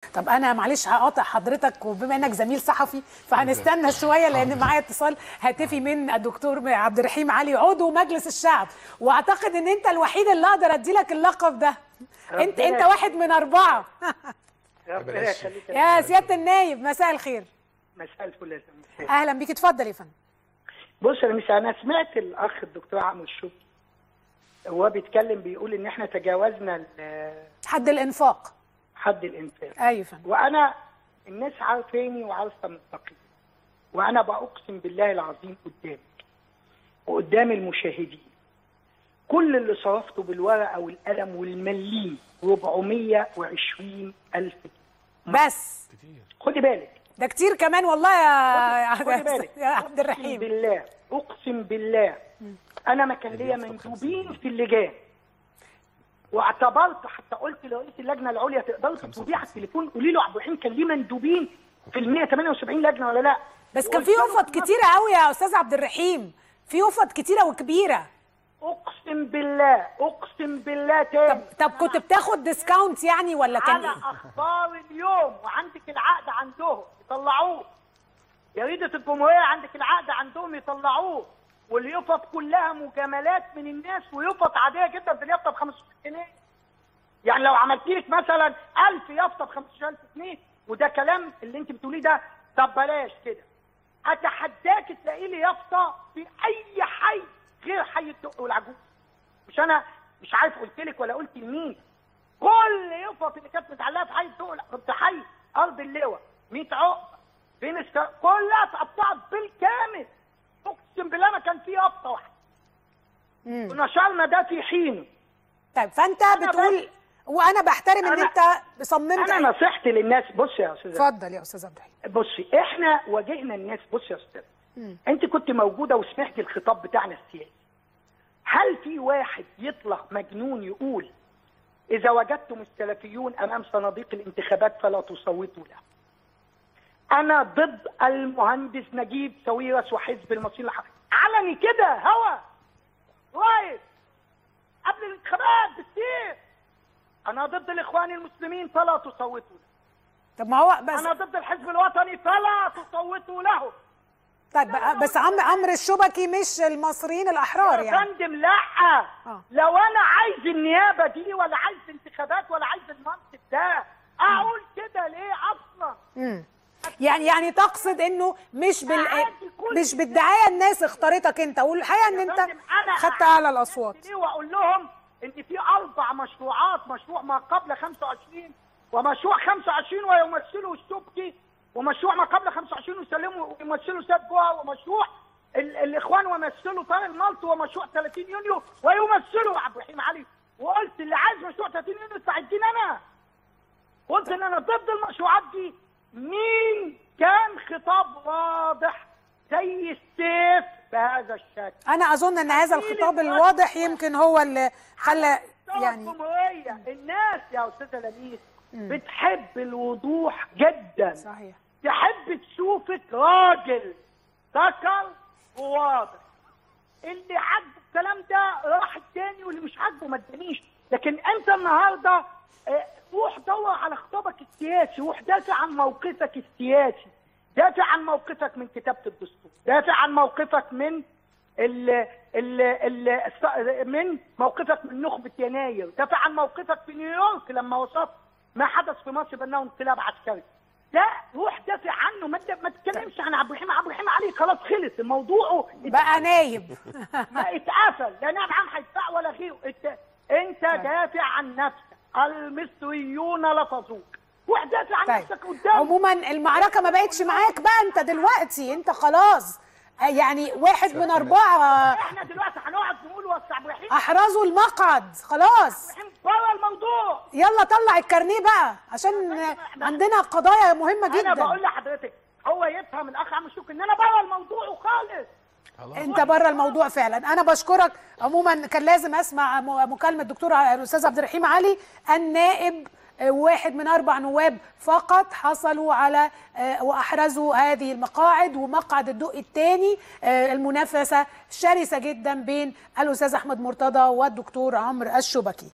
طب انا معلش هقاطع حضرتك وبما انك زميل صحفي فهنستنى شويه لان معايا اتصال هاتفي من الدكتور عبد الرحيم علي عضو مجلس الشعب واعتقد ان انت الوحيد اللي اقدر ادي لك اللقب ده انت انت واحد من اربعه ربنا يخليك يا سياده النايب مساء الخير مساء الفل يا سامي اهلا بيك اتفضل يا فندم بص انا مش انا سمعت الاخ الدكتور عمرو الشوقي هو بيتكلم بيقول ان احنا تجاوزنا ال- حد الانفاق حد الانفاق ايوه يا فندم وانا الناس عارفاني وعارفه مصداقيتي وانا باقسم بالله العظيم قدامك وقدام المشاهدين كل اللي صرفته بالورقه والقلم والمليم 420 الف جنيه بس خدي بالك ده كتير كمان والله يا خدي بالك يا عبد اقسم الرحيم بالله اقسم بالله انا ما كان ليا مندوبين في اللجان واعتبرت حتى قلت لرئيس اللجنه العليا تقدروا تطلبيه على التليفون قولي له عبد الرحيم كان ليه مندوبين في ال 178 لجنه ولا لا بس كان في وقلت له وفد كتيره قوي يا استاذ عبد الرحيم في وفد كتيره وكبيره اقسم بالله اقسم بالله تاني طب كنت بتاخد ديسكاونت يعني ولا كان على ايه اخبار اليوم وعندك العقد عندهم يطلعوه جريده الجمهوريه عندك العقد عندهم يطلعوه واليافط كلها مجاملات من الناس ويافط عاديه جدا في اليافطه ب 15 جنيه يعني لو عملت لك مثلا 1000 يافطه ب 15000 جنيه وده كلام اللي انت بتقوليه ده طب بلاش كده اتحداك تلاقي لي يافطه في اي حي غير حي الدق والعجوز مش انا مش عارف قلت لك ولا قلت لمين كل يفط اللي كانت متعلقه في حي الدق كنت حي ارض اللواء 100 عقبه بين السر... كلها اتقطعت بالكامل اقسم بالله ما كان في يافطه واحده ونشرنا ده في حينه طيب فانت أنا بتقول بس- وانا بحترم ان أنا- انت صممت انا نصيحتي للناس بص يا استاذ اتفضل يا استاذ عبد الرحيم بصي احنا واجهنا الناس بص يا استاذ انت كنت موجوده وسمعتي الخطاب بتاعنا السياسي هل في واحد يطلع مجنون يقول اذا وجدتم السلفيون امام صناديق الانتخابات فلا تصوتوا له انا ضد المهندس نجيب ساويرس وحزب المصريين الحق علني كده هوا لايف قبل الانتخابات بكتير انا ضد الاخوان المسلمين فلا تصوتوا له طب ما هو بس انا ضد الحزب الوطني فلا تصوتوا له طيب بس عم عمرو الشبكي مش المصريين الاحرار يا يعني فندم لا آه. لو انا عايز النيابه دي ولا عايز انتخابات ولا عايز المنصب ده اقول كده ليه اصلا مم. يعني يعني تقصد انه مش بال عادي كل مش بالدعايه الناس اختارتك انت والحقيقه ان يا انت فندم، أنا خدت أعرف اعلى الناس الاصوات ليه واقول لهم ان في اربع مشروعات مشروع ما قبل 25 ومشروع 25 ويمثله السبكي ومشروع ما قبل 25 ويسلموا ويمثله سيد جوه ومشروع ال الاخوان ويمثله طارق المالط ومشروع 30 يونيو ويمثله عبد الرحيم علي وقلت اللي عايز مشروع 30 يونيو يستعدين انا قلت ان انا ضد المشروعات دي مين كان خطاب واضح زي السيف بهذا الشكل انا اظن ان هذا الخطاب الواضح يمكن هو اللي خلى يعني يعني الجمهورية الناس يا استاذه لميس بتحب الوضوح جدا صحيح تحب تشوفك راجل ذكر وواضح اللي عاجبه الكلام ده راح التاني واللي مش عاجبه ما ادانيش لكن انت النهارده آه، روح دور على خطابك السياسي روح دافع عن موقفك السياسي دافع عن موقفك من كتابه الدستور دافع عن موقفك من ال ال ال الص- من موقفك من نخبه يناير دافع عن موقفك في نيويورك لما وصفت ما حدث في مصر بانه انقلاب عسكري لا روح دافع عنه ما ت- ما تتكلمش عن عبد الرحيم عبد الرحيم علي خلاص خلص الموضوع بقى نايب ما اتقفل لا نائب عام هيدفع ولا غيره انت انت دافع عن نفسك المصريون لفظوك روح دافع عن طيب نفسك قدام عموما المعركه ما بقتش معاك بقى انت دلوقتي انت خلاص آه، يعني واحد من اربعه احنا دلوقتي هنقعد نقول وسع عبد الرحيم احرزوا المقعد خلاص عبد الرحيم بره الموضوع يلا طلع الكارنيه بقى عشان عندنا قضايا مهمه انا جدا بقول لحضرتك هو يفهم الاخ عم الشوك ان انا بره الموضوع وخالص انت بره الموضوع فعلا انا بشكرك عموما كان لازم اسمع م- مكالمه الدكتور الاستاذ عبد الرحيم علي النائب آه، واحد من اربع نواب فقط حصلوا على آه، واحرزوا هذه المقاعد ومقعد الدق الثاني المنافسه شرسه جدا بين الاستاذ احمد مرتضى والدكتور عمرو الشبكي